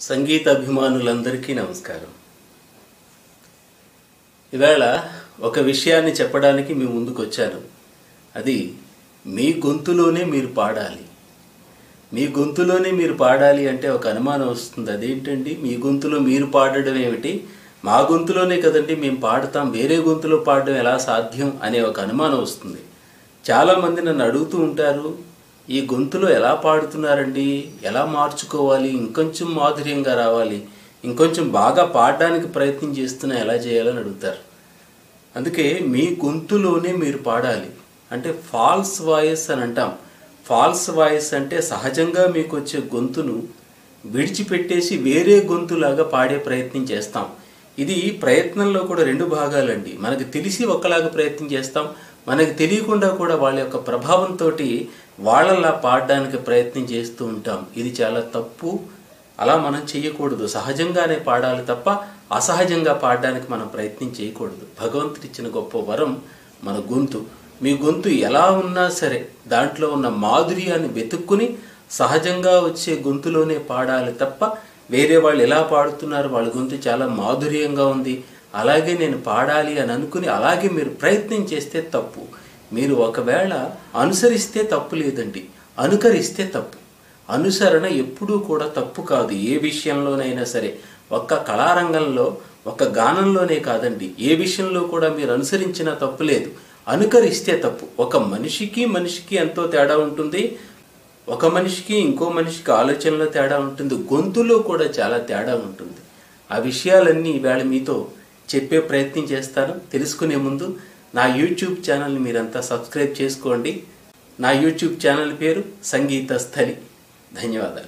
సంగీత అభిమానులందరికీ నమస్కారం ఈవేళ ఒక విషయాన్ని చెప్పడానికి మీ ముందుకు వచ్చాను అది మీ గొంతులోనే మీరు పాడాలి మీ గొంతులోనే మీరు పాడాలి అంటే ఒక అనుమానం వస్తుంది అదేంటండి మీ గొంతులో మీరు పాడడం ఏమిటి మా గొంతులోనే కదండి మేము పాడతాం వేరే గొంతులో పాడడం ఎలా సాధ్యం అనే ఒక అనుమానం వస్తుంది చాలామంది నన్ను అడుగుతూ ఉంటారు ఈ గొంతులో ఎలా పాడుతున్నారండి ఎలా మార్చుకోవాలి ఇంకొంచెం మాధుర్యంగా రావాలి ఇంకొంచెం బాగా పాడడానికి ప్రయత్నం చేస్తున్నా ఎలా చేయాలని అడుగుతారు అందుకే మీ గొంతులోనే మీరు పాడాలి అంటే ఫాల్స్ వాయిస్ అని అంటాం ఫాల్స్ వాయిస్ అంటే సహజంగా మీకు వచ్చే గొంతును విడిచిపెట్టేసి వేరే గొంతులాగా పాడే ప్రయత్నం చేస్తాం ఇది ప్రయత్నంలో కూడా రెండు భాగాలండి మనకు తెలిసి ఒకలాగా ప్రయత్నం చేస్తాం మనకు తెలియకుండా కూడా వాళ్ళ యొక్క ప్రభావంతో వాళ్ళలా పాడడానికి ప్రయత్నం చేస్తూ ఉంటాం ఇది చాలా తప్పు అలా మనం చేయకూడదు సహజంగానే పాడాలి తప్ప అసహజంగా పాడడానికి మనం ప్రయత్నం చేయకూడదు భగవంతుడు ఇచ్చిన గొప్ప వరం మన గొంతు మీ గొంతు ఎలా ఉన్నా సరే దాంట్లో ఉన్న మాధుర్యాన్ని వెతుక్కుని సహజంగా వచ్చే గొంతులోనే పాడాలి తప్ప వేరే వాళ్ళు ఎలా పాడుతున్నారు వాళ్ళ గొంతు చాలా మాధుర్యంగా ఉంది అలాగే నేను పాడాలి అని అనుకుని అలాగే మీరు ప్రయత్నం చేస్తే తప్పు మీరు ఒకవేళ అనుసరిస్తే తప్పు లేదండి అనుకరిస్తే తప్పు అనుసరణ ఎప్పుడూ కూడా తప్పు కాదు ఏ విషయంలోనైనా సరే ఒక్క కళారంగంలో ఒక గానంలోనే కాదండి ఏ విషయంలో కూడా మీరు అనుసరించినా తప్పు లేదు అనుకరిస్తే తప్పు ఒక మనిషికి మనిషికి ఎంతో తేడా ఉంటుంది ఒక మనిషికి ఇంకో మనిషికి ఆలోచనలో తేడా ఉంటుంది గొంతులో కూడా చాలా తేడా ఉంటుంది ఆ విషయాలన్నీ ఈవేళ మీతో చెప్పే ప్రయత్నం చేస్తాను తెలుసుకునే ముందు నా యూట్యూబ్ ఛానల్ని మీరంతా సబ్స్క్రైబ్ చేసుకోండి నా యూట్యూబ్ ఛానల్ పేరు సంగీత స్థలి ధన్యవాదాలు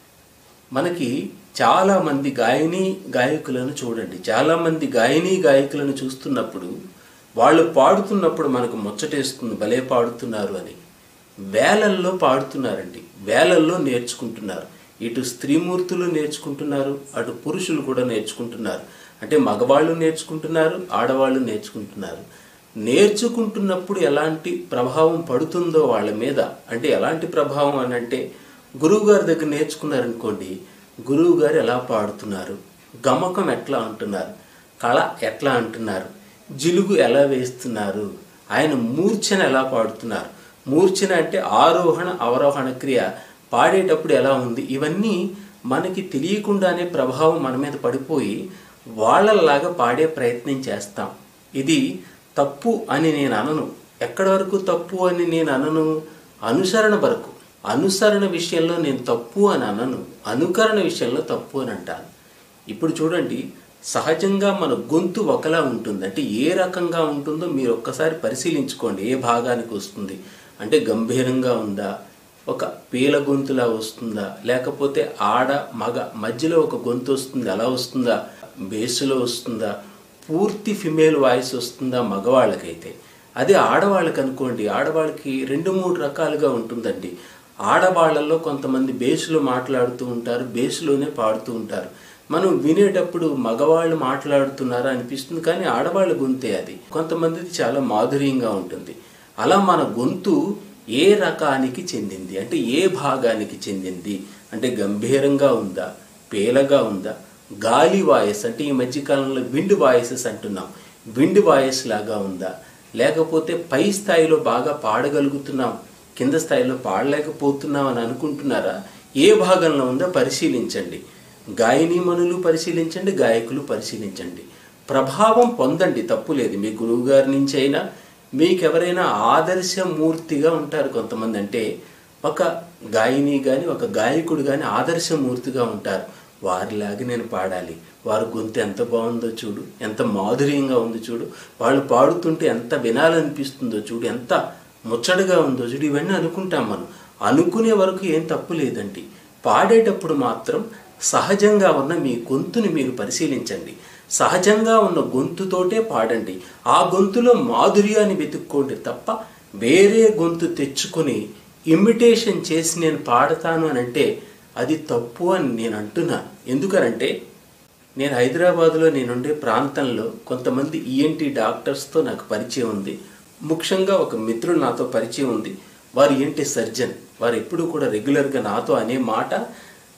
మనకి చాలామంది గాయని గాయకులను చూడండి చాలామంది గాయని గాయకులను చూస్తున్నప్పుడు వాళ్ళు పాడుతున్నప్పుడు మనకు ముచ్చటేస్తుంది భలే పాడుతున్నారు అని వేలల్లో పాడుతున్నారండి వేలల్లో నేర్చుకుంటున్నారు ఇటు స్త్రీమూర్తులు నేర్చుకుంటున్నారు అటు పురుషులు కూడా నేర్చుకుంటున్నారు అంటే మగవాళ్ళు నేర్చుకుంటున్నారు ఆడవాళ్ళు నేర్చుకుంటున్నారు నేర్చుకుంటున్నప్పుడు ఎలాంటి ప్రభావం పడుతుందో వాళ్ళ మీద అంటే ఎలాంటి ప్రభావం అని అంటే గురువు గారి దగ్గర నేర్చుకున్నారనుకోండి గురువు గారు ఎలా పాడుతున్నారు గమకం ఎట్లా అంటున్నారు కళ ఎట్లా అంటున్నారు జిలుగు ఎలా వేస్తున్నారు ఆయన మూర్ఛన ఎలా పాడుతున్నారు మూర్ఛన అంటే ఆరోహణ అవరోహణ క్రియ పాడేటప్పుడు ఎలా ఉంది ఇవన్నీ మనకి తెలియకుండానే ప్రభావం మన మీద పడిపోయి వాళ్ళలాగా పాడే ప్రయత్నం చేస్తాం ఇది తప్పు అని నేను అనను ఎక్కడి వరకు తప్పు అని నేను అనను అనుసరణ వరకు అనుసరణ విషయంలో నేను తప్పు అని అనను అనుకరణ విషయంలో తప్పు అని అంటాను ఇప్పుడు చూడండి సహజంగా మన గొంతు ఒకలా ఉంటుంది అంటే ఏ రకంగా ఉంటుందో మీరు ఒక్కసారి పరిశీలించుకోండి ఏ భాగానికి వస్తుంది అంటే గంభీరంగా ఉందా ఒక పీల గొంతులా వస్తుందా లేకపోతే ఆడ మగ మధ్యలో ఒక గొంతు వస్తుంది అలా వస్తుందా బేసులో వస్తుందా పూర్తి ఫిమేల్ వాయిస్ వస్తుందా మగవాళ్ళకైతే అదే ఆడవాళ్ళకి అనుకోండి ఆడవాళ్ళకి రెండు మూడు రకాలుగా ఉంటుందండి ఆడవాళ్ళల్లో కొంతమంది బేసులో మాట్లాడుతూ ఉంటారు బేసులోనే పాడుతూ ఉంటారు మనం వినేటప్పుడు మగవాళ్ళు మాట్లాడుతున్నారా అనిపిస్తుంది కానీ ఆడవాళ్ళ గొంతే అది కొంతమందిది చాలా మాధుర్యంగా ఉంటుంది అలా మన గొంతు ఏ రకానికి చెందింది అంటే ఏ భాగానికి చెందింది అంటే గంభీరంగా ఉందా పేలగా ఉందా గాలి వాయిస్ అంటే ఈ మధ్యకాలంలో విండ్ వాయిసెస్ అంటున్నాం విండ్ వాయిస్ లాగా ఉందా లేకపోతే పై స్థాయిలో బాగా పాడగలుగుతున్నాం కింద స్థాయిలో పాడలేకపోతున్నాం అని అనుకుంటున్నారా ఏ భాగంలో ఉందో పరిశీలించండి గాయనీమణులు పరిశీలించండి గాయకులు పరిశీలించండి ప్రభావం పొందండి తప్పు లేదు మీ గురువు గారి నుంచి అయినా మీకు ఎవరైనా ఆదర్శమూర్తిగా ఉంటారు కొంతమంది అంటే ఒక గాయని కానీ ఒక గాయకుడు కానీ ఆదర్శమూర్తిగా ఉంటారు వారిలాగా నేను పాడాలి వారి గొంతు ఎంత బాగుందో చూడు ఎంత మాధుర్యంగా ఉందో చూడు వాళ్ళు పాడుతుంటే ఎంత వినాలనిపిస్తుందో చూడు ఎంత ముచ్చటగా ఉందో చూడు ఇవన్నీ అనుకుంటాం మనం అనుకునే వరకు ఏం తప్పు లేదండి పాడేటప్పుడు మాత్రం సహజంగా ఉన్న మీ గొంతుని మీరు పరిశీలించండి సహజంగా ఉన్న గొంతుతోటే పాడండి ఆ గొంతులో మాధుర్యాన్ని వెతుక్కోండి తప్ప వేరే గొంతు తెచ్చుకొని ఇమిటేషన్ చేసి నేను పాడతాను అని అంటే అది తప్పు అని నేను అంటున్నాను ఎందుకనంటే నేను హైదరాబాద్లో నేనుండే ప్రాంతంలో కొంతమంది ఈఎన్టీ డాక్టర్స్తో నాకు పరిచయం ఉంది ముఖ్యంగా ఒక మిత్రుడు నాతో పరిచయం ఉంది వారు ఈఎన్టీ సర్జన్ వారు ఎప్పుడూ కూడా రెగ్యులర్గా నాతో అనే మాట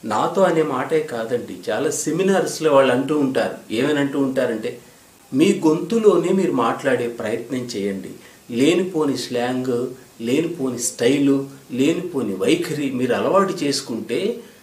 నాతో అనే మాటే కాదండి చాలా సెమినార్స్లో వాళ్ళు అంటూ ఉంటారు ఏమని అంటూ ఉంటారంటే మీ గొంతులోనే మీరు మాట్లాడే ప్రయత్నం చేయండి లేనిపోని స్లాంగ్ లేనిపోని స్టైలు లేనిపోని వైఖరి మీరు అలవాటు చేసుకుంటే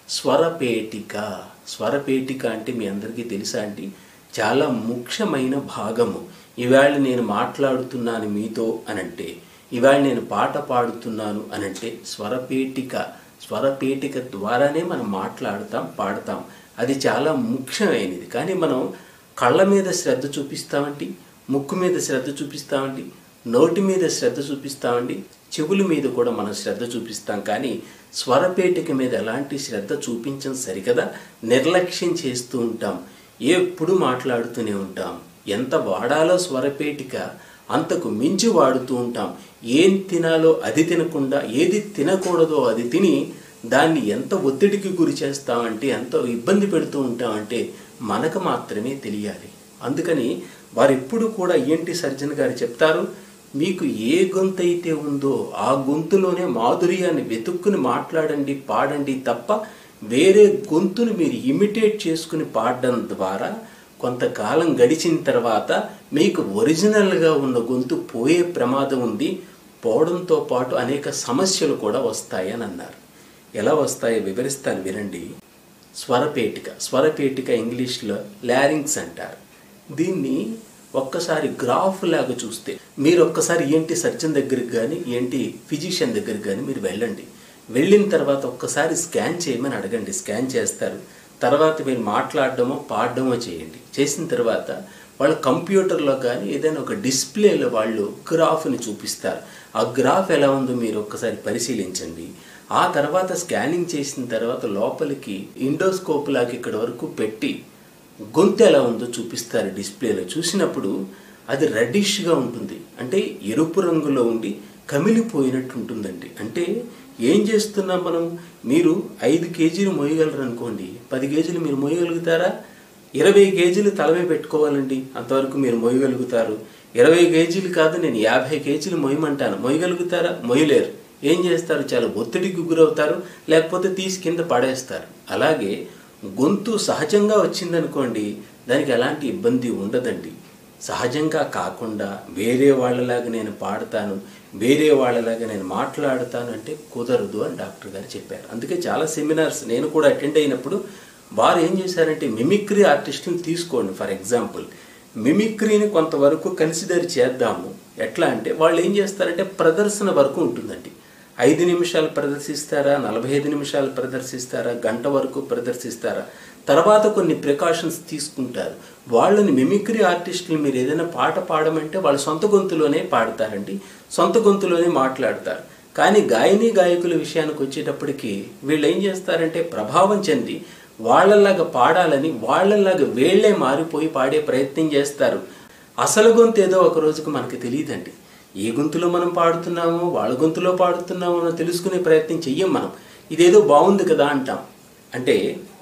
స్వరపేటిక స్వరపేటిక అంటే మీ అందరికీ తెలుసా అండి చాలా ముఖ్యమైన భాగము ఇవాళ నేను మాట్లాడుతున్నాను మీతో అనంటే ఇవాళ నేను పాట పాడుతున్నాను అనంటే స్వరపేటిక స్వరపేటిక ద్వారానే మనం మాట్లాడతాం పాడతాం అది చాలా ముఖ్యమైనది కానీ మనం కళ్ళ మీద శ్రద్ధ చూపిస్తామండి ముక్కు మీద శ్రద్ధ చూపిస్తామండి నోటి మీద శ్రద్ధ చూపిస్తామండి చెవుల మీద కూడా మనం శ్రద్ధ చూపిస్తాం కానీ స్వరపేటిక మీద ఎలాంటి శ్రద్ధ చూపించం సరికదా నిర్లక్ష్యం చేస్తూ ఉంటాం ఎప్పుడు మాట్లాడుతూనే ఉంటాం ఎంత వాడాలో స్వరపేటిక అంతకు మించి వాడుతూ ఉంటాం ఏం తినాలో అది తినకుండా ఏది తినకూడదో అది తిని దాన్ని ఎంత ఒత్తిడికి గురి చేస్తామంటే ఎంత ఇబ్బంది పెడుతూ ఉంటామంటే మనకు మాత్రమే తెలియాలి అందుకని వారు ఎప్పుడు కూడా ఏంటి సర్జన్ గారు చెప్తారు మీకు ఏ గొంతు అయితే ఉందో ఆ గొంతులోనే మాధుర్యాన్ని వెతుక్కుని మాట్లాడండి పాడండి తప్ప వేరే గొంతును మీరు ఇమిటేట్ చేసుకుని పాడడం ద్వారా కొంతకాలం గడిచిన తర్వాత మీకు ఒరిజినల్గా ఉన్న గొంతు పోయే ప్రమాదం ఉంది పోవడంతో పాటు అనేక సమస్యలు కూడా వస్తాయని అన్నారు ఎలా వస్తాయో వివరిస్తాను వినండి స్వరపేటిక స్వరపేటిక ఇంగ్లీష్లో లారింగ్స్ అంటారు దీన్ని ఒక్కసారి గ్రాఫ్ లాగా చూస్తే మీరు ఒక్కసారి ఏంటి సర్జన్ దగ్గరికి కానీ ఏంటి ఫిజిషియన్ దగ్గరికి కానీ మీరు వెళ్ళండి వెళ్ళిన తర్వాత ఒక్కసారి స్కాన్ చేయమని అడగండి స్కాన్ చేస్తారు తర్వాత మీరు మాట్లాడడమో పాడడమో చేయండి చేసిన తర్వాత వాళ్ళ కంప్యూటర్లో కానీ ఏదైనా ఒక డిస్ప్లేలో వాళ్ళు గ్రాఫ్ని చూపిస్తారు ఆ గ్రాఫ్ ఎలా ఉందో మీరు ఒక్కసారి పరిశీలించండి ఆ తర్వాత స్కానింగ్ చేసిన తర్వాత లోపలికి ఇండోస్కోప్ లాగా ఇక్కడ వరకు పెట్టి గొంతు ఎలా ఉందో చూపిస్తారు డిస్ప్లేలో చూసినప్పుడు అది రెడ్డిష్గా ఉంటుంది అంటే ఎరుపు రంగులో ఉండి కమిలిపోయినట్టు ఉంటుందండి అంటే ఏం చేస్తున్నాం మనం మీరు ఐదు కేజీలు మోయగలరు అనుకోండి పది కేజీలు మీరు మోయగలుగుతారా ఇరవై కేజీలు తలమే పెట్టుకోవాలండి అంతవరకు మీరు మోయగలుగుతారు ఇరవై కేజీలు కాదు నేను యాభై కేజీలు మోయమంటాను మోయగలుగుతారా మోయలేరు ఏం చేస్తారు చాలా ఒత్తిడికి గురవుతారు లేకపోతే తీసి కింద పడేస్తారు అలాగే గొంతు సహజంగా వచ్చిందనుకోండి దానికి ఎలాంటి ఇబ్బంది ఉండదండి సహజంగా కాకుండా వేరే వాళ్ళలాగా నేను పాడతాను వేరే వాళ్ళలాగా నేను మాట్లాడతాను అంటే కుదరదు అని డాక్టర్ గారు చెప్పారు అందుకే చాలా సెమినార్స్ నేను కూడా అటెండ్ అయినప్పుడు వారు ఏం చేశారంటే మిమిక్రీ ఆర్టిస్ట్ని తీసుకోండి ఫర్ ఎగ్జాంపుల్ మిమిక్రీని కొంతవరకు కన్సిడర్ చేద్దాము ఎట్లా అంటే వాళ్ళు ఏం చేస్తారంటే ప్రదర్శన వరకు ఉంటుందండి ఐదు నిమిషాలు ప్రదర్శిస్తారా నలభై ఐదు నిమిషాలు ప్రదర్శిస్తారా గంట వరకు ప్రదర్శిస్తారా తర్వాత కొన్ని ప్రికాషన్స్ తీసుకుంటారు వాళ్ళని మిమిక్రీ ఆర్టిస్టులు మీరు ఏదైనా పాట పాడమంటే వాళ్ళ సొంత గొంతులోనే పాడతారండి సొంత గొంతులోనే మాట్లాడతారు కానీ గాయని గాయకుల విషయానికి వచ్చేటప్పటికి వీళ్ళు ఏం చేస్తారంటే ప్రభావం చెంది వాళ్ళలాగా పాడాలని వాళ్ళలాగా వేళ్లే మారిపోయి పాడే ప్రయత్నం చేస్తారు అసలు గొంతు ఏదో ఒక రోజుకు మనకి తెలియదండి ఏ గొంతులో మనం పాడుతున్నామో వాళ్ళ గొంతులో పాడుతున్నామో అని తెలుసుకునే ప్రయత్నం చెయ్యం మనం ఇదేదో బాగుంది కదా అంటాం అంటే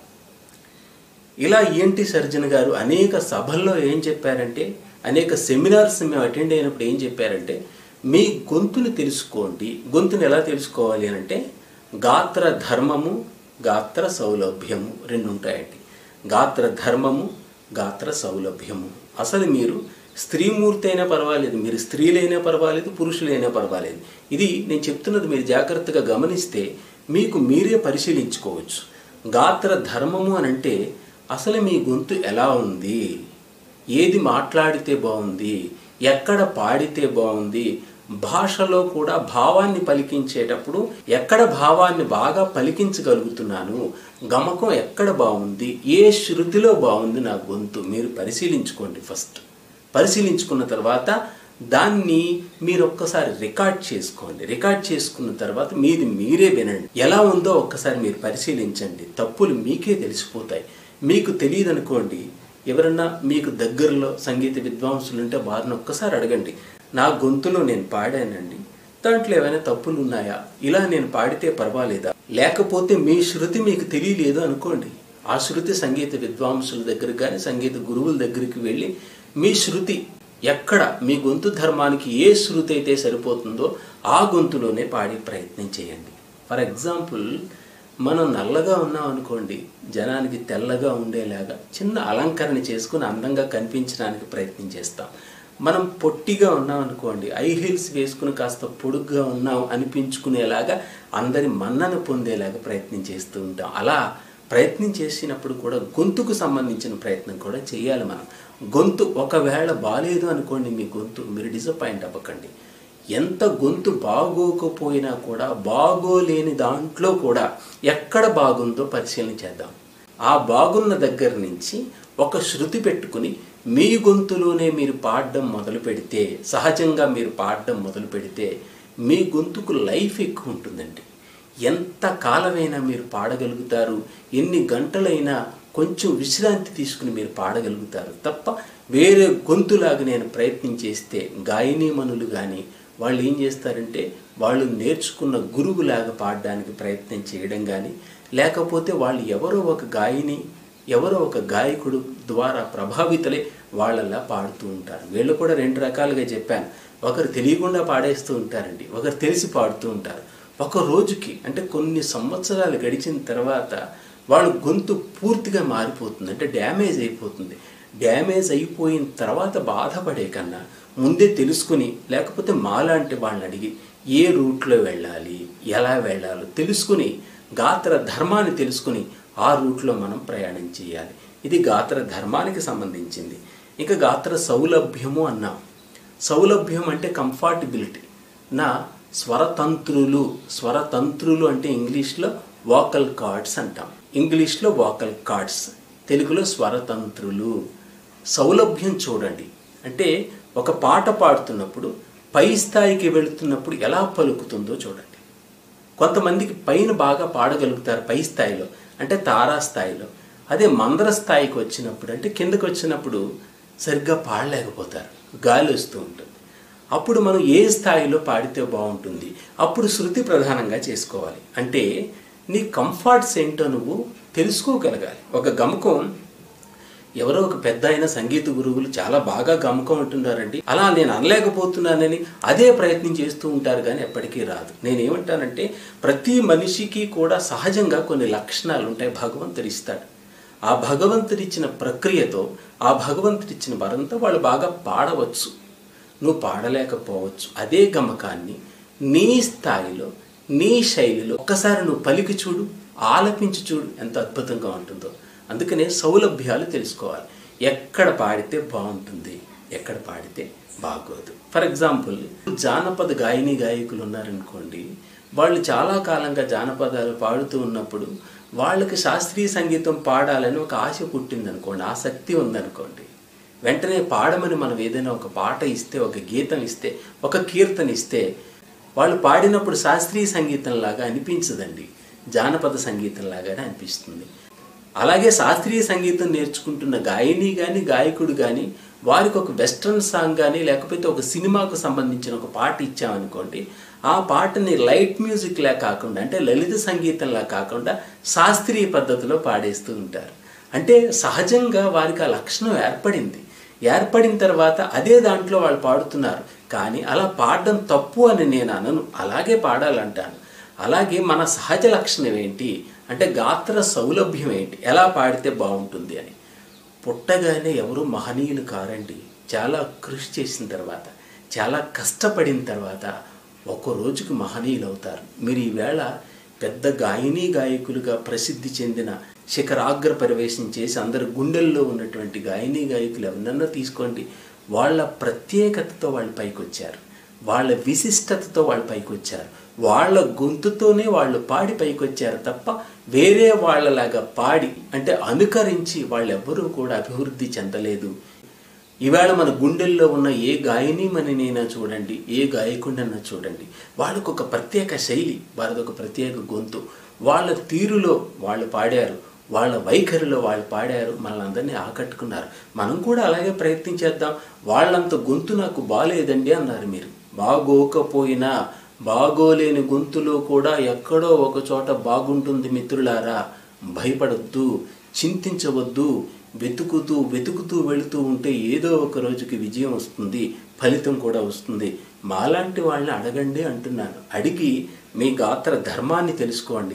ఇలా ఈఎన్టీ సర్జన్ గారు అనేక సభల్లో ఏం చెప్పారంటే అనేక సెమినార్స్ మేము అటెండ్ అయినప్పుడు ఏం చెప్పారంటే మీ గొంతుని తెలుసుకోండి గొంతుని ఎలా తెలుసుకోవాలి అని అంటే గాత్ర ధర్మము గాత్ర సౌలభ్యము రెండు ఉంటాయండి గాత్ర ధర్మము గాత్ర సౌలభ్యము అసలు మీరు స్త్రీమూర్తి అయినా పర్వాలేదు మీరు స్త్రీలైనా పర్వాలేదు పురుషులైనా పర్వాలేదు ఇది నేను చెప్తున్నది మీరు జాగ్రత్తగా గమనిస్తే మీకు మీరే పరిశీలించుకోవచ్చు గాత్ర ధర్మము అని అంటే అసలు మీ గొంతు ఎలా ఉంది ఏది మాట్లాడితే బాగుంది ఎక్కడ పాడితే బాగుంది భాషలో కూడా భావాన్ని పలికించేటప్పుడు ఎక్కడ భావాన్ని బాగా పలికించగలుగుతున్నాను గమకం ఎక్కడ బాగుంది ఏ శృతిలో బాగుంది నా గొంతు మీరు పరిశీలించుకోండి ఫస్ట్ పరిశీలించుకున్న తర్వాత దాన్ని మీరు ఒక్కసారి రికార్డ్ చేసుకోండి రికార్డ్ చేసుకున్న తర్వాత మీది మీరే వినండి ఎలా ఉందో ఒక్కసారి మీరు పరిశీలించండి తప్పులు మీకే తెలిసిపోతాయి మీకు తెలియదు అనుకోండి ఎవరన్నా మీకు దగ్గరలో సంగీత విద్వాంసులు ఉంటే వారిని ఒక్కసారి అడగండి నా గొంతులో నేను పాడానండి దాంట్లో ఏమైనా తప్పులు ఉన్నాయా ఇలా నేను పాడితే పర్వాలేదా లేకపోతే మీ శృతి మీకు తెలియలేదు అనుకోండి ఆ శృతి సంగీత విద్వాంసుల దగ్గర కానీ సంగీత గురువుల దగ్గరికి వెళ్ళి మీ శృతి ఎక్కడ మీ గొంతు ధర్మానికి ఏ శృతి అయితే సరిపోతుందో ఆ గొంతులోనే పాడే ప్రయత్నం చేయండి ఫర్ ఎగ్జాంపుల్ మనం నల్లగా ఉన్నాం అనుకోండి జనానికి తెల్లగా ఉండేలాగా చిన్న అలంకరణ చేసుకుని అందంగా కనిపించడానికి ప్రయత్నం చేస్తాం మనం పొట్టిగా ఉన్నాం అనుకోండి ఐ హీల్స్ వేసుకుని కాస్త పొడుగ్గా ఉన్నాం అనిపించుకునేలాగా అందరి మన్నన పొందేలాగా ప్రయత్నం చేస్తూ ఉంటాం అలా ప్రయత్నం చేసినప్పుడు కూడా గొంతుకు సంబంధించిన ప్రయత్నం కూడా చేయాలి మనం గొంతు ఒకవేళ బాగాలేదు అనుకోండి మీ గొంతు మీరు డిసప్పాయింట్ అవ్వకండి ఎంత గొంతు బాగోకపోయినా కూడా బాగోలేని దాంట్లో కూడా ఎక్కడ బాగుందో పరిశీలన చేద్దాం ఆ బాగున్న దగ్గర నుంచి ఒక శృతి పెట్టుకుని మీ గొంతులోనే మీరు పాడడం మొదలు పెడితే సహజంగా మీరు పాడడం మొదలు పెడితే మీ గొంతుకు లైఫ్ ఎక్కువ ఉంటుందండి ఎంత కాలమైనా మీరు పాడగలుగుతారు ఎన్ని గంటలైనా కొంచెం విశ్రాంతి తీసుకుని మీరు పాడగలుగుతారు తప్ప వేరే గొంతులాగా నేను ప్రయత్నం చేస్తే గాయనీమణులు కానీ వాళ్ళు ఏం చేస్తారంటే వాళ్ళు నేర్చుకున్న గురువులాగా పాడడానికి ప్రయత్నం చేయడం కానీ లేకపోతే వాళ్ళు ఎవరో ఒక గాయని ఎవరో ఒక గాయకుడు ద్వారా ప్రభావితలే వాళ్ళలా పాడుతూ ఉంటారు వీళ్ళు కూడా రెండు రకాలుగా చెప్పాను ఒకరు తెలియకుండా పాడేస్తూ ఉంటారండి ఒకరు తెలిసి పాడుతూ ఉంటారు ఒక రోజుకి అంటే కొన్ని సంవత్సరాలు గడిచిన తర్వాత వాళ్ళ గొంతు పూర్తిగా మారిపోతుంది అంటే డ్యామేజ్ అయిపోతుంది డ్యామేజ్ అయిపోయిన తర్వాత బాధపడే కన్నా ముందే తెలుసుకుని లేకపోతే మాలాంటి వాళ్ళని అడిగి ఏ రూట్లో వెళ్ళాలి ఎలా వెళ్ళాలో తెలుసుకుని గాత్ర ధర్మాన్ని తెలుసుకుని ఆ రూట్లో మనం ప్రయాణం చేయాలి ఇది గాత్ర ధర్మానికి సంబంధించింది ఇంకా గాత్ర సౌలభ్యము అన్నాం సౌలభ్యం అంటే కంఫర్టబిలిటీ నా స్వరతంత్రులు స్వరతంత్రులు అంటే ఇంగ్లీష్లో వాకల్ కార్డ్స్ అంటాం ఇంగ్లీష్లో వాకల్ కార్డ్స్ తెలుగులో స్వరతంత్రులు సౌలభ్యం చూడండి అంటే ఒక పాట పాడుతున్నప్పుడు పై స్థాయికి వెళుతున్నప్పుడు ఎలా పలుకుతుందో చూడండి కొంతమందికి పైన బాగా పాడగలుగుతారు పై స్థాయిలో అంటే తారా స్థాయిలో అదే మందర స్థాయికి వచ్చినప్పుడు అంటే కిందకి వచ్చినప్పుడు సరిగ్గా పాడలేకపోతారు గాలి వస్తూ ఉంటుంది అప్పుడు మనం ఏ స్థాయిలో పాడితే బాగుంటుంది అప్పుడు శృతి ప్రధానంగా చేసుకోవాలి అంటే నీ కంఫర్ట్స్ ఏంటో నువ్వు తెలుసుకోగలగాలి ఒక గమకం ఎవరో ఒక పెద్ద అయిన సంగీత గురువులు చాలా బాగా గమకం ఉంటున్నారండి అలా నేను అనలేకపోతున్నానని అదే ప్రయత్నం చేస్తూ ఉంటారు కానీ ఎప్పటికీ రాదు నేనేమంటానంటే ప్రతి మనిషికి కూడా సహజంగా కొన్ని లక్షణాలు ఉంటాయి భగవంతుడు ఇస్తాడు ఆ భగవంతుడిచ్చిన ప్రక్రియతో ఆ భగవంతుడిచ్చిన వరంతో వాళ్ళు బాగా పాడవచ్చు నువ్వు పాడలేకపోవచ్చు అదే గమకాన్ని నీ స్థాయిలో నీ శైలిలో ఒక్కసారి నువ్వు పలికి చూడు ఆలపించి చూడు ఎంత అద్భుతంగా ఉంటుందో అందుకనే సౌలభ్యాలు తెలుసుకోవాలి ఎక్కడ పాడితే బాగుంటుంది ఎక్కడ పాడితే బాగోదు ఫర్ ఎగ్జాంపుల్ జానపద గాయని గాయకులు ఉన్నారనుకోండి వాళ్ళు చాలా కాలంగా జానపదాలు పాడుతూ ఉన్నప్పుడు వాళ్ళకి శాస్త్రీయ సంగీతం పాడాలని ఒక ఆశ పుట్టిందనుకోండి ఆసక్తి ఉందనుకోండి వెంటనే పాడమని మనం ఏదైనా ఒక పాట ఇస్తే ఒక గీతం ఇస్తే ఒక కీర్తన ఇస్తే వాళ్ళు పాడినప్పుడు శాస్త్రీయ సంగీతంలాగా అనిపించదండి జానపద సంగీతంలాగానే అనిపిస్తుంది అలాగే శాస్త్రీయ సంగీతం నేర్చుకుంటున్న గాయని కానీ గాయకుడు కానీ వారికి ఒక వెస్ట్రన్ సాంగ్ కానీ లేకపోతే ఒక సినిమాకు సంబంధించిన ఒక పాట ఇచ్చామనుకోండి ఆ పాటని లైట్ మ్యూజిక్లా కాకుండా అంటే లలిత సంగీతంలా కాకుండా శాస్త్రీయ పద్ధతిలో పాడేస్తూ ఉంటారు అంటే సహజంగా వారికి ఆ లక్షణం ఏర్పడింది ఏర్పడిన తర్వాత అదే దాంట్లో వాళ్ళు పాడుతున్నారు కానీ అలా పాడడం తప్పు అని నేను అనను అలాగే పాడాలంటాను అలాగే మన సహజ లక్షణం ఏంటి అంటే గాత్ర సౌలభ్యం ఏంటి ఎలా పాడితే బాగుంటుంది అని పుట్టగానే ఎవరు మహనీయులు కారండి చాలా కృషి చేసిన తర్వాత చాలా కష్టపడిన తర్వాత ఒక రోజుకి మహనీయులు అవుతారు మీరు ఈవేళ పెద్ద గాయనీ గాయకులుగా ప్రసిద్ధి చెందిన శిఖరాగ్ర ప్రవేశం చేసి అందరి గుండెల్లో ఉన్నటువంటి గాయనీ గాయకులు ఎవరన్నా తీసుకోండి వాళ్ళ ప్రత్యేకతతో వాళ్ళు పైకి వచ్చారు వాళ్ళ విశిష్టతతో వాళ్ళు పైకి వచ్చారు వాళ్ళ గొంతుతోనే వాళ్ళు పాడి పైకి వచ్చారు తప్ప వేరే వాళ్ళలాగా పాడి అంటే అనుకరించి వాళ్ళెవ్వరూ కూడా అభివృద్ధి చెందలేదు ఈవేళ మన గుండెల్లో ఉన్న ఏ గాయనీమణినైనా చూడండి ఏ గాయకుడినైనా చూడండి వాళ్ళకు ఒక ప్రత్యేక శైలి వాళ్ళది ఒక ప్రత్యేక గొంతు వాళ్ళ తీరులో వాళ్ళు పాడారు వాళ్ళ వైఖరిలో వాళ్ళు పాడారు మనల్ని అందరినీ ఆకట్టుకున్నారు మనం కూడా అలాగే ప్రయత్నం చేద్దాం వాళ్ళంత గొంతు నాకు బాగాలేదండి అన్నారు మీరు బాగోకపోయినా బాగోలేని గొంతులో కూడా ఎక్కడో ఒక చోట బాగుంటుంది మిత్రులారా భయపడొద్దు చింతించవద్దు వెతుకుతూ వెతుకుతూ వెళుతూ ఉంటే ఏదో ఒక రోజుకి విజయం వస్తుంది ఫలితం కూడా వస్తుంది మాలాంటి వాళ్ళని అడగండి అంటున్నాను అడిగి మీ గాత్ర ధర్మాన్ని తెలుసుకోండి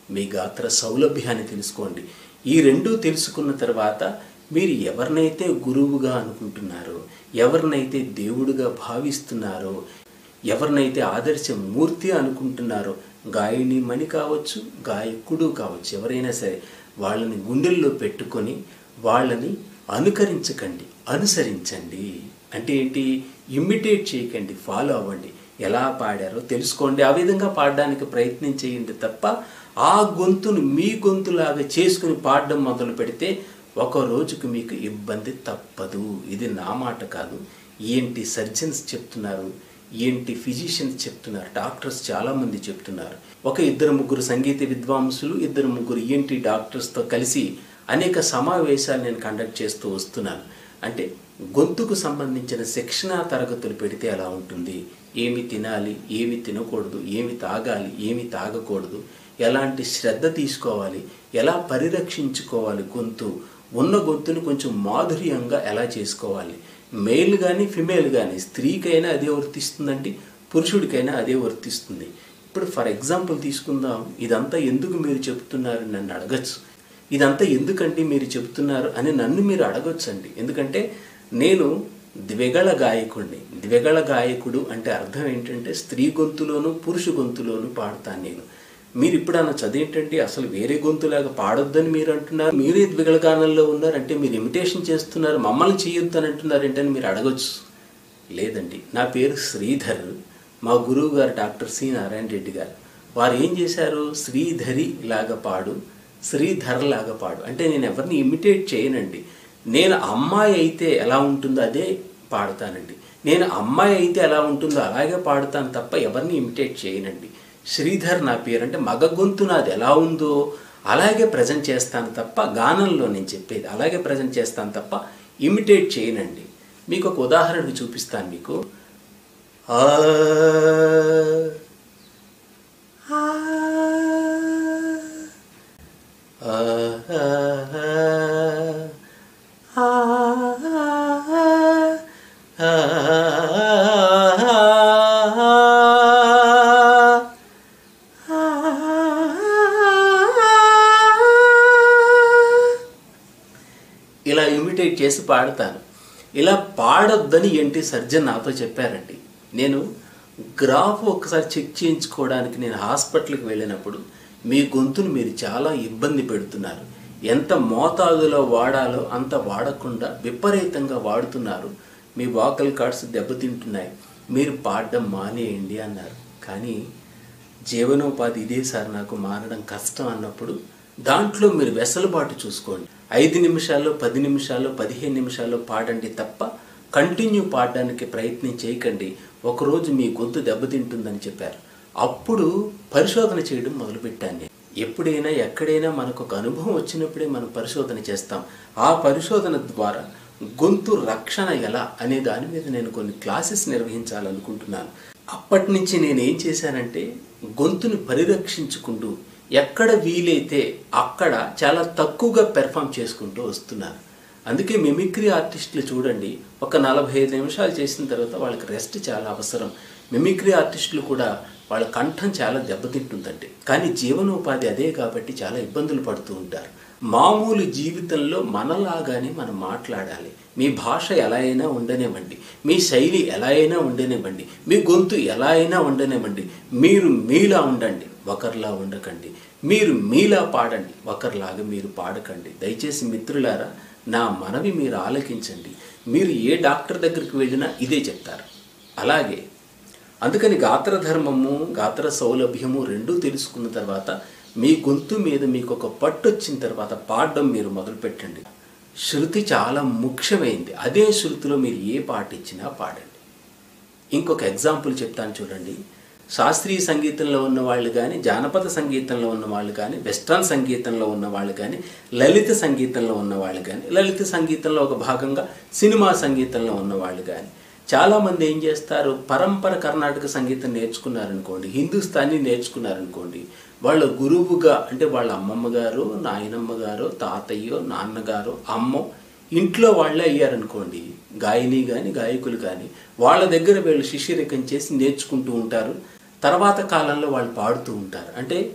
మీ గాత్ర సౌలభ్యాన్ని తెలుసుకోండి ఈ రెండు తెలుసుకున్న తర్వాత మీరు ఎవరినైతే గురువుగా అనుకుంటున్నారో ఎవరినైతే దేవుడుగా భావిస్తున్నారో ఎవరినైతే ఆదర్శ మూర్తి అనుకుంటున్నారో గాయని మణి కావచ్చు గాయకుడు కావచ్చు ఎవరైనా సరే వాళ్ళని గుండెల్లో పెట్టుకొని వాళ్ళని అనుకరించకండి అనుసరించండి అంటే ఏంటి ఇమిటేట్ చేయకండి ఫాలో అవ్వండి ఎలా పాడారో తెలుసుకోండి ఆ విధంగా పాడడానికి ప్రయత్నం చేయండి తప్ప ఆ గొంతును మీ గొంతులాగా చేసుకుని పాడడం మొదలు పెడితే ఒక రోజుకు మీకు ఇబ్బంది తప్పదు ఇది నా మాట కాదు ఏంటి సర్జన్స్ చెప్తున్నారు ఏంటి ఫిజిషియన్స్ చెప్తున్నారు డాక్టర్స్ చాలామంది చెప్తున్నారు ఒక ఇద్దరు ముగ్గురు సంగీత విద్వాంసులు ఇద్దరు ముగ్గురు ఏంటి డాక్టర్స్తో కలిసి అనేక సమావేశాలు నేను కండక్ట్ చేస్తూ వస్తున్నాను అంటే గొంతుకు సంబంధించిన శిక్షణా తరగతులు పెడితే ఎలా ఉంటుంది ఏమి తినాలి ఏమి తినకూడదు ఏమి తాగాలి ఏమి తాగకూడదు ఎలాంటి శ్రద్ధ తీసుకోవాలి ఎలా పరిరక్షించుకోవాలి గొంతు ఉన్న గొంతుని కొంచెం మాధుర్యంగా ఎలా చేసుకోవాలి మేల్ కానీ ఫిమేల్ కానీ స్త్రీకైనా అదే వర్తిస్తుందండి పురుషుడికైనా అదే వర్తిస్తుంది ఇప్పుడు ఫర్ ఎగ్జాంపుల్ తీసుకుందాం ఇదంతా ఎందుకు మీరు చెప్తున్నారు నన్ను అడగచ్చు ఇదంతా ఎందుకంటే మీరు చెప్తున్నారు అని నన్ను మీరు అడగొచ్చండి ఎందుకంటే నేను ద్విగళ గాయకుడిని ద్విగళ గాయకుడు అంటే అర్థం ఏంటంటే స్త్రీ గొంతులోను పురుష గొంతులోను పాడతాను నేను మీరు ఇప్పుడు అన్న చదివేంటంటే అసలు వేరే గొంతులాగా పాడొద్దని మీరు అంటున్నారు మీరే ద్విగళ గానంలో ఉన్నారు అంటే మీరు ఇమిటేషన్ చేస్తున్నారు మమ్మల్ని చేయొద్దు అని అంటున్నారు ఏంటని మీరు అడగొచ్చు లేదండి నా పేరు శ్రీధర్ మా గురువు గారు డాక్టర్ సి నారాయణ రెడ్డి గారు వారు ఏం చేశారు శ్రీధరి లాగా పాడు శ్రీధర్ లాగా పాడు అంటే నేను ఎవరిని ఇమిటేట్ చేయనండి నేను అమ్మాయి అయితే ఎలా ఉంటుందో అదే పాడతానండి నేను అమ్మాయి అయితే ఎలా ఉంటుందో అలాగే పాడుతాను తప్ప ఎవరిని ఇమిటేట్ చేయనండి శ్రీధర్ నా పేరు అంటే మగ గొంతు నాది ఎలా ఉందో అలాగే ప్రజెంట్ చేస్తాను తప్ప గానంలో నేను చెప్పేది అలాగే ప్రజెంట్ చేస్తాను తప్ప ఇమిటేట్ చేయనండి మీకు ఒక ఉదాహరణ చూపిస్తాను మీకు ఆ ఆ ఇలా ఇమిటేట్ చేసి పాడతాను ఇలా పాడొద్దని ఏంటి సర్జన్ నాతో చెప్పారండి నేను గ్రాఫ్ ఒకసారి చెక్ చేయించుకోవడానికి నేను హాస్పిటల్కి వెళ్ళినప్పుడు మీ గొంతును మీరు చాలా ఇబ్బంది పెడుతున్నారు ఎంత మోతాదులో వాడాలో అంత వాడకుండా విపరీతంగా వాడుతున్నారు మీ వాకల్ కార్డ్స్ దెబ్బతింటున్నాయి మీరు పాడడం మానేయండి అన్నారు కానీ జీవనోపాధి ఇదే సార్ నాకు మారడం కష్టం అన్నప్పుడు దాంట్లో మీరు వెసలుబాటు చూసుకోండి ఐదు నిమిషాల్లో పది నిమిషాల్లో పదిహేను నిమిషాల్లో పాడండి తప్ప కంటిన్యూ పాడడానికి ప్రయత్నం చేయకండి ఒకరోజు మీ గొంతు దెబ్బతింటుందని చెప్పారు అప్పుడు పరిశోధన చేయడం మొదలుపెట్టాను నేను ఎప్పుడైనా ఎక్కడైనా మనకు ఒక అనుభవం వచ్చినప్పుడే మనం పరిశోధన చేస్తాం ఆ పరిశోధన ద్వారా గొంతు రక్షణ ఎలా అనే దాని మీద నేను కొన్ని క్లాసెస్ నిర్వహించాలనుకుంటున్నాను అప్పటి నుంచి నేను ఏం చేశానంటే గొంతుని పరిరక్షించుకుంటూ ఎక్కడ వీలైతే అక్కడ చాలా తక్కువగా పెర్ఫామ్ చేసుకుంటూ వస్తున్నాను అందుకే మిమిక్రీ ఆర్టిస్టులు చూడండి ఒక నలభై ఐదు నిమిషాలు చేసిన తర్వాత వాళ్ళకి రెస్ట్ చాలా అవసరం మిమిక్రీ ఆర్టిస్టులు కూడా వాళ్ళ కంఠం చాలా దెబ్బతింటుందండి కానీ జీవనోపాధి అదే కాబట్టి చాలా ఇబ్బందులు పడుతూ ఉంటారు మామూలు జీవితంలో మనలాగానే మనం మాట్లాడాలి మీ భాష ఎలా అయినా ఉండనివ్వండి మీ శైలి ఎలా అయినా ఉండనివ్వండి మీ గొంతు ఎలా అయినా ఉండనివ్వండి మీరు మీలా ఉండండి ఒకరిలా ఉండకండి మీరు మీలా పాడండి ఒకరిలాగా మీరు పాడకండి దయచేసి మిత్రులారా నా మనవి మీరు ఆలకించండి మీరు ఏ డాక్టర్ దగ్గరికి వెళ్ళినా ఇదే చెప్తారు అలాగే అందుకని గాత్రధర్మము గాత్ర సౌలభ్యము రెండూ తెలుసుకున్న తర్వాత మీ గొంతు మీద మీకు ఒక పట్టు వచ్చిన తర్వాత పాడడం మీరు మొదలుపెట్టండి శృతి చాలా ముఖ్యమైంది అదే శృతిలో మీరు ఏ పాట ఇచ్చినా పాడండి ఇంకొక ఎగ్జాంపుల్ చెప్తాను చూడండి శాస్త్రీయ సంగీతంలో ఉన్న వాళ్ళు కానీ జానపద సంగీతంలో ఉన్న వాళ్ళు కానీ వెస్ట్రన్ సంగీతంలో ఉన్న వాళ్ళు కానీ లలిత సంగీతంలో ఉన్న వాళ్ళు కానీ లలిత సంగీతంలో ఒక భాగంగా సినిమా సంగీతంలో ఉన్న వాళ్ళు కానీ చాలామంది ఏం చేస్తారు పరంపర కర్ణాటక సంగీతం నేర్చుకున్నారనుకోండి హిందుస్థానీ నేర్చుకున్నారనుకోండి వాళ్ళ గురువుగా అంటే వాళ్ళ అమ్మమ్మ గారు నాయనమ్మ గారు తాతయ్యో నాన్నగారు అమ్మో ఇంట్లో వాళ్ళే అయ్యారనుకోండి గాయని కానీ గాయకులు కానీ వాళ్ళ దగ్గర వీళ్ళు శిష్యరికం చేసి నేర్చుకుంటూ ఉంటారు తర్వాత కాలంలో వాళ్ళు పాడుతూ ఉంటారు అంటే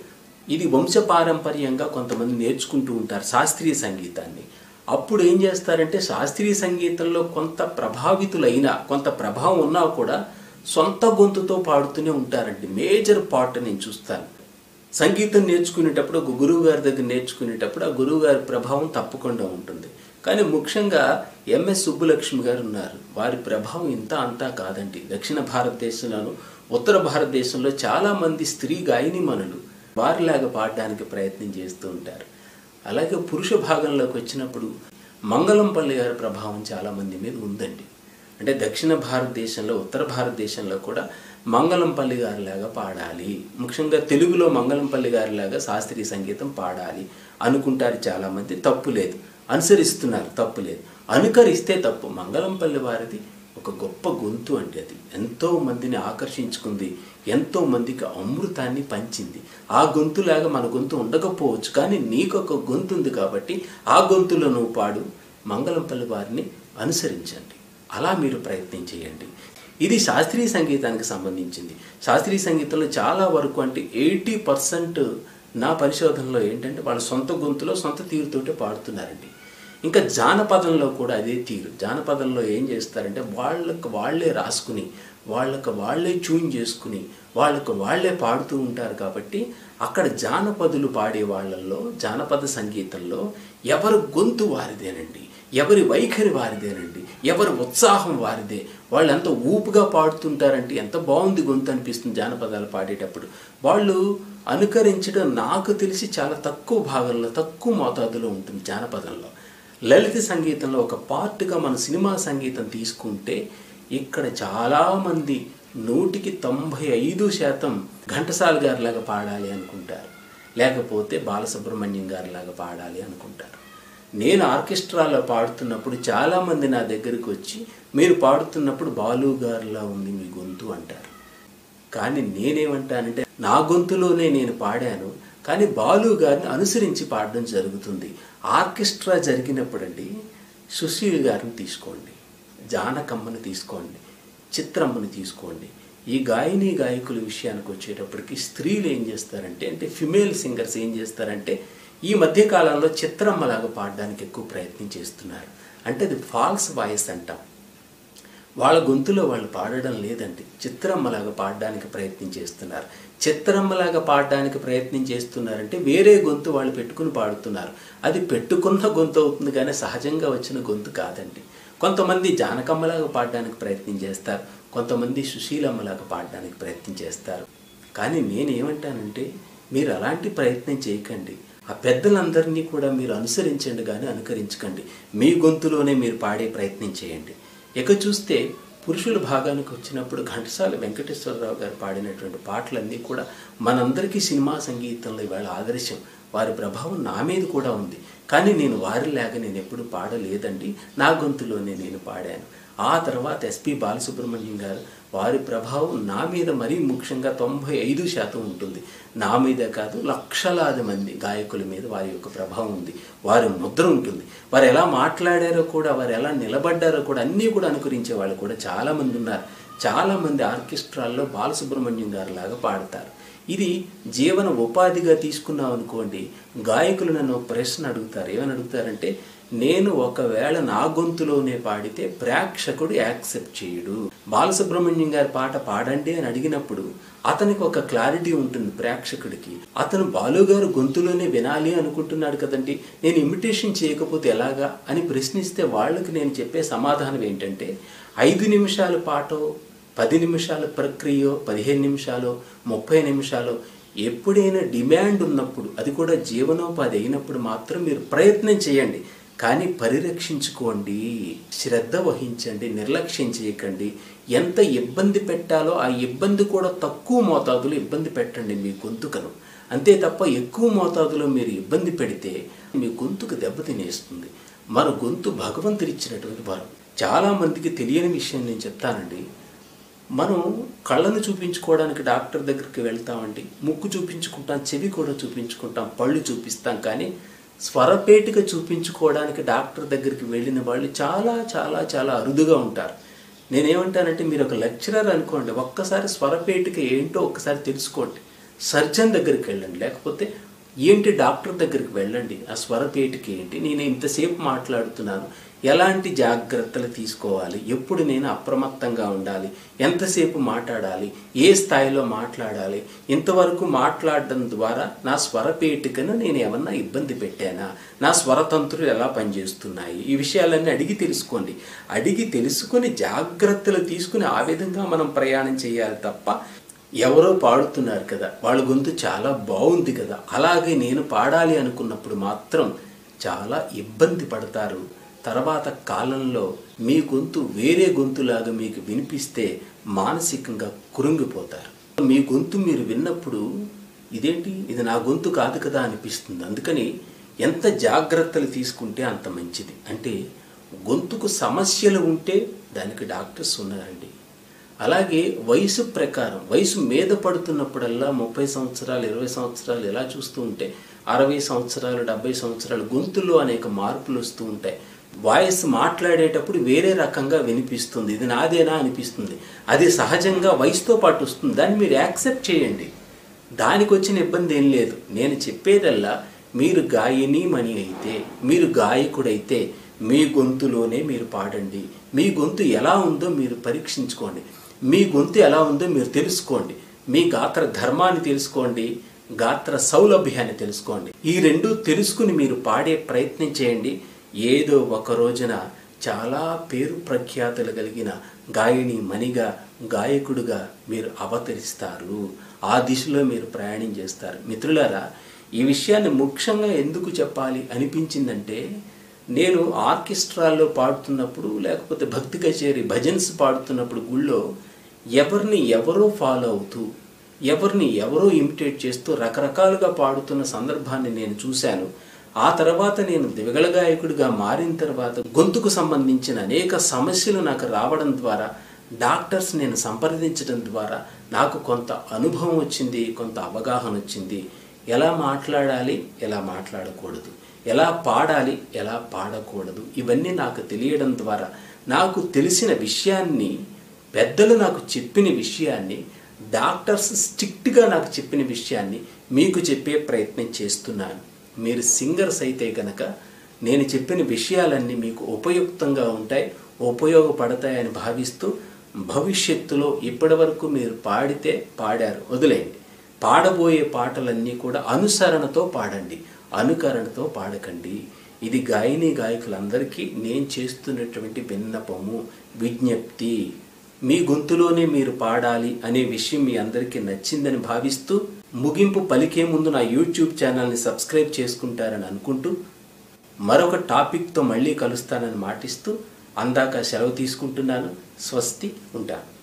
ఇది వంశపారంపర్యంగా కొంతమంది నేర్చుకుంటూ ఉంటారు శాస్త్రీయ సంగీతాన్ని అప్పుడు ఏం చేస్తారంటే శాస్త్రీయ సంగీతంలో కొంత ప్రభావితులైన కొంత ప్రభావం ఉన్నా కూడా సొంత గొంతుతో పాడుతూనే ఉంటారండి మేజర్ పార్ట్ నేను చూస్తాను సంగీతం నేర్చుకునేటప్పుడు ఒక గురువు గారి దగ్గర నేర్చుకునేటప్పుడు ఆ గురువు గారి ప్రభావం తప్పకుండా ఉంటుంది కానీ ముఖ్యంగా ఎంఎస్ సుబ్బులక్ష్మి గారు ఉన్నారు వారి ప్రభావం ఇంత అంతా కాదండి దక్షిణ భారతదేశంలోను ఉత్తర భారతదేశంలో చాలామంది స్త్రీ గాయనిమణులు వారిలాగా పాడడానికి ప్రయత్నం చేస్తూ ఉంటారు అలాగే పురుష భాగంలోకి వచ్చినప్పుడు మంగళంపల్లి గారి ప్రభావం చాలామంది మీద ఉందండి అంటే దక్షిణ భారతదేశంలో ఉత్తర భారతదేశంలో కూడా మంగళంపల్లి గారిలాగా పాడాలి ముఖ్యంగా తెలుగులో మంగళంపల్లి గారిలాగా శాస్త్రీయ సంగీతం పాడాలి అనుకుంటారు చాలామంది తప్పు లేదు అనుసరిస్తున్నారు తప్పు లేదు అనుకరిస్తే తప్పు మంగళంపల్లి వారిది ఒక గొప్ప గొంతు అంటే అది ఎంతో మందిని ఆకర్షించుకుంది ఎంతో మందికి అమృతాన్ని పంచింది ఆ గొంతులాగా మన గొంతు ఉండకపోవచ్చు కానీ నీకు ఒక గొంతు ఉంది కాబట్టి ఆ గొంతులో నువ్వు పాడు మంగళంపల్లి వారిని అనుసరించండి అలా మీరు ప్రయత్నం చేయండి ఇది శాస్త్రీయ సంగీతానికి సంబంధించింది శాస్త్రీయ సంగీతంలో చాలా వరకు అంటే ఎయిటీ పర్సెంట్ నా పరిశోధనలో ఏంటంటే వాళ్ళ సొంత గొంతులో సొంత తీరుతోటే పాడుతున్నారండి ఇంకా జానపదంలో కూడా అదే తీరు జానపదంలో ఏం చేస్తారంటే వాళ్ళకు వాళ్ళే రాసుకుని వాళ్ళకు వాళ్ళే ట్యూన్ చేసుకుని వాళ్ళకు వాళ్ళే పాడుతూ ఉంటారు కాబట్టి అక్కడ జానపదులు పాడే వాళ్ళల్లో జానపద సంగీతంలో ఎవరి గొంతు వారిదేనండి ఎవరి వైఖరి వారిదేనండి ఎవరి ఉత్సాహం వారిదే వాళ్ళు ఎంత ఊపుగా పాడుతుంటారంటే ఎంత బాగుంది గొంతు అనిపిస్తుంది జానపదాలు పాడేటప్పుడు వాళ్ళు అనుకరించడం నాకు తెలిసి చాలా తక్కువ భాగంలో తక్కువ మోతాదులో ఉంటుంది జానపదంలో లలిత సంగీతంలో ఒక పార్ట్గా మన సినిమా సంగీతం తీసుకుంటే ఇక్కడ చాలామంది నూటికి తొంభై ఐదు శాతం ఘంటసాల గారిలాగా పాడాలి అనుకుంటారు లేకపోతే బాలసుబ్రహ్మణ్యం గారిలాగా పాడాలి అనుకుంటారు నేను ఆర్కెస్ట్రాలో పాడుతున్నప్పుడు చాలామంది నా దగ్గరికి వచ్చి మీరు పాడుతున్నప్పుడు బాలు గారిలా ఉంది మీ గొంతు అంటారు కానీ నేనేమంటానంటే నా గొంతులోనే నేను పాడాను కానీ బాలు గారిని అనుసరించి పాడడం జరుగుతుంది ఆర్కెస్ట్రా జరిగినప్పుడండి సుశీల్ గారిని తీసుకోండి జానకమ్మని తీసుకోండి చిత్రమ్మని తీసుకోండి ఈ గాయని గాయకుల విషయానికి వచ్చేటప్పటికి స్త్రీలు ఏం చేస్తారంటే అంటే ఫిమేల్ సింగర్స్ ఏం చేస్తారంటే ఈ మధ్య కాలంలో చిత్రమ్మలాగా పాడడానికి ఎక్కువ ప్రయత్నం చేస్తున్నారు అంటే అది ఫాల్స్ వాయిస్ అంటాం వాళ్ళ గొంతులో వాళ్ళు పాడడం లేదండి చిత్రమ్మలాగా పాడడానికి ప్రయత్నం చేస్తున్నారు చిత్రమ్మలాగా పాడడానికి ప్రయత్నం చేస్తున్నారంటే వేరే గొంతు వాళ్ళు పెట్టుకుని పాడుతున్నారు అది పెట్టుకున్న గొంతు అవుతుంది కానీ సహజంగా వచ్చిన గొంతు కాదండి కొంతమంది జానకమ్మలాగా పాడడానికి ప్రయత్నం చేస్తారు కొంతమంది సుశీలమ్మలాగా పాడడానికి ప్రయత్నం చేస్తారు కానీ నేనేమంటానంటే మీరు అలాంటి ప్రయత్నం చేయకండి ఆ పెద్దలందరినీ కూడా మీరు అనుసరించండి కానీ అనుకరించకండి మీ గొంతులోనే మీరు పాడే ప్రయత్నం చేయండి ఇక చూస్తే పురుషుల భాగానికి వచ్చినప్పుడు ఘంటసాల వెంకటేశ్వరరావు గారు పాడినటువంటి పాటలన్నీ కూడా మనందరికీ సినిమా సంగీతంలో ఇవాళ ఆదర్శం వారి ప్రభావం నా మీద కూడా ఉంది కానీ నేను వారిలాగా నేను ఎప్పుడు పాడలేదండి నా గొంతులోనే నేను పాడాను ఆ తర్వాత ఎస్పి బాలసుబ్రహ్మణ్యం గారు వారి ప్రభావం నా మీద మరీ ముఖ్యంగా తొంభై ఐదు శాతం ఉంటుంది నా మీద కాదు లక్షలాది మంది గాయకుల మీద వారి యొక్క ప్రభావం ఉంది వారి ముద్ర ఉంటుంది వారు ఎలా మాట్లాడారో కూడా వారు ఎలా నిలబడ్డారో కూడా అన్నీ కూడా అనుకరించే వాళ్ళు కూడా చాలామంది ఉన్నారు చాలామంది ఆర్కెస్ట్రాల్లో బాలసుబ్రహ్మణ్యం గారు లాగా పాడతారు ఇది జీవన ఉపాధిగా తీసుకున్నాం అనుకోండి గాయకులు నన్ను ఒక ప్రశ్న అడుగుతారు ఏమని అడుగుతారంటే నేను ఒకవేళ నా గొంతులోనే పాడితే ప్రేక్షకుడు యాక్సెప్ట్ చేయడు బాలసుబ్రహ్మణ్యం గారి పాట పాడండి అని అడిగినప్పుడు అతనికి ఒక క్లారిటీ ఉంటుంది ప్రేక్షకుడికి అతను బాలుగారు గొంతులోనే వినాలి అనుకుంటున్నాడు కదండి నేను ఇమిటేషన్ చేయకపోతే ఎలాగా అని ప్రశ్నిస్తే వాళ్ళకి నేను చెప్పే సమాధానం ఏంటంటే ఐదు నిమిషాల పాటో పది నిమిషాల ప్రక్రియ పదిహేను నిమిషాలు ముప్పై నిమిషాలు ఎప్పుడైనా డిమాండ్ ఉన్నప్పుడు అది కూడా జీవనోపాధి అయినప్పుడు మాత్రం మీరు ప్రయత్నం చేయండి కానీ పరిరక్షించుకోండి శ్రద్ధ వహించండి నిర్లక్ష్యం చేయకండి ఎంత ఇబ్బంది పెట్టాలో ఆ ఇబ్బంది కూడా తక్కువ మోతాదులో ఇబ్బంది పెట్టండి మీ గొంతుకను అంతే తప్ప ఎక్కువ మోతాదులో మీరు ఇబ్బంది పెడితే మీ గొంతుకు దెబ్బతినేస్తుంది మన గొంతు భగవంతుడిచ్చినటువంటి వరం చాలామందికి తెలియని విషయం నేను చెప్తానండి మనం కళ్ళను చూపించుకోవడానికి డాక్టర్ దగ్గరికి వెళ్తామండి ముక్కు చూపించుకుంటాం చెవి కూడా చూపించుకుంటాం పళ్ళు చూపిస్తాం కానీ స్వరపేటిక చూపించుకోవడానికి డాక్టర్ దగ్గరికి వెళ్ళిన వాళ్ళు చాలా చాలా చాలా అరుదుగా ఉంటారు నేనేమంటానంటే మీరు ఒక లెక్చరర్ అనుకోండి ఒక్కసారి స్వరపేటిక ఏంటో ఒక్కసారి తెలుసుకోండి సర్జన్ దగ్గరికి వెళ్ళండి లేకపోతే ఏంటి డాక్టర్ దగ్గరికి వెళ్ళండి ఆ స్వరపేటికి ఏంటి నేను ఇంతసేపు మాట్లాడుతున్నాను ఎలాంటి జాగ్రత్తలు తీసుకోవాలి ఎప్పుడు నేను అప్రమత్తంగా ఉండాలి ఎంతసేపు మాట్లాడాలి ఏ స్థాయిలో మాట్లాడాలి ఇంతవరకు మాట్లాడడం ద్వారా నా స్వరపేటికను నేను ఏమన్నా ఇబ్బంది పెట్టానా నా స్వరతంత్రులు ఎలా పనిచేస్తున్నాయి ఈ విషయాలన్నీ అడిగి తెలుసుకోండి అడిగి తెలుసుకొని జాగ్రత్తలు తీసుకుని ఆ విధంగా మనం ప్రయాణం చేయాలి తప్ప ఎవరో పాడుతున్నారు కదా వాళ్ళ గొంతు చాలా బాగుంది కదా అలాగే నేను పాడాలి అనుకున్నప్పుడు మాత్రం చాలా ఇబ్బంది పడతారు తర్వాత కాలంలో మీ గొంతు వేరే గొంతులాగా మీకు వినిపిస్తే మానసికంగా కురుంగిపోతారు మీ గొంతు మీరు విన్నప్పుడు ఇదేంటి ఇది నా గొంతు కాదు కదా అనిపిస్తుంది అందుకని ఎంత జాగ్రత్తలు తీసుకుంటే అంత మంచిది అంటే గొంతుకు సమస్యలు ఉంటే దానికి డాక్టర్స్ ఉన్నారండి అలాగే వయసు ప్రకారం వయసు మీద పడుతున్నప్పుడల్లా ముప్పై సంవత్సరాలు ఇరవై సంవత్సరాలు ఎలా చూస్తూ ఉంటే అరవై సంవత్సరాలు డెబ్బై సంవత్సరాలు గొంతులో అనేక మార్పులు వస్తూ ఉంటాయి వాయిస్ మాట్లాడేటప్పుడు వేరే రకంగా వినిపిస్తుంది ఇది నాదేనా అనిపిస్తుంది అది సహజంగా వయసుతో పాటు వస్తుంది దాన్ని మీరు యాక్సెప్ట్ చేయండి దానికి వచ్చిన ఇబ్బంది ఏం లేదు నేను చెప్పేదల్లా మీరు గాయని మణి అయితే మీరు గాయకుడైతే మీ గొంతులోనే మీరు పాడండి మీ గొంతు ఎలా ఉందో మీరు పరీక్షించుకోండి మీ గొంతు ఎలా ఉందో మీరు తెలుసుకోండి మీ గాత్ర ధర్మాన్ని తెలుసుకోండి గాత్ర సౌలభ్యాన్ని తెలుసుకోండి ఈ రెండు తెలుసుకుని మీరు పాడే ప్రయత్నం చేయండి ఏదో ఒక రోజున చాలా పేరు ప్రఖ్యాతులు కలిగిన గాయని మణిగా గాయకుడుగా మీరు అవతరిస్తారు ఆ దిశలో మీరు ప్రయాణం చేస్తారు మిత్రులారా ఈ విషయాన్ని ముఖ్యంగా ఎందుకు చెప్పాలి అనిపించిందంటే నేను ఆర్కెస్ట్రాల్లో పాడుతున్నప్పుడు లేకపోతే భక్తి కచేరి భజన్స్ పాడుతున్నప్పుడు గుళ్ళో ఎవరిని ఎవరో ఫాలో అవుతూ ఎవరిని ఎవరో ఇమిటేట్ చేస్తూ రకరకాలుగా పాడుతున్న సందర్భాన్ని నేను చూశాను ఆ తర్వాత నేను దివగల గాయకుడిగా మారిన తర్వాత గొంతుకు సంబంధించిన అనేక సమస్యలు నాకు రావడం ద్వారా డాక్టర్స్ నేను సంప్రదించడం ద్వారా నాకు కొంత అనుభవం వచ్చింది కొంత అవగాహన వచ్చింది ఎలా మాట్లాడాలి ఎలా మాట్లాడకూడదు ఎలా పాడాలి ఎలా పాడకూడదు ఇవన్నీ నాకు తెలియడం ద్వారా నాకు తెలిసిన విషయాన్ని పెద్దలు నాకు చెప్పిన విషయాన్ని డాక్టర్స్ స్ట్రిక్ట్గా నాకు చెప్పిన విషయాన్ని మీకు చెప్పే ప్రయత్నం చేస్తున్నాను మీరు సింగర్స్ అయితే కనుక నేను చెప్పిన విషయాలన్నీ మీకు ఉపయుక్తంగా ఉంటాయి ఉపయోగపడతాయని భావిస్తూ భవిష్యత్తులో ఇప్పటివరకు మీరు పాడితే పాడారు వదిలేయండి పాడబోయే పాటలన్నీ కూడా అనుసరణతో పాడండి అనుకరణతో పాడకండి ఇది గాయని గాయకులందరికీ నేను చేస్తున్నటువంటి విన్నపము విజ్ఞప్తి మీ గొంతులోనే మీరు పాడాలి అనే విషయం మీ అందరికీ నచ్చిందని భావిస్తూ ముగింపు పలికే ముందు నా యూట్యూబ్ ఛానల్ని సబ్స్క్రైబ్ చేసుకుంటారని అనుకుంటూ మరొక టాపిక్తో మళ్ళీ కలుస్తానని మాటిస్తూ అందాక సెలవు తీసుకుంటున్నాను స్వస్తి ఉంటాను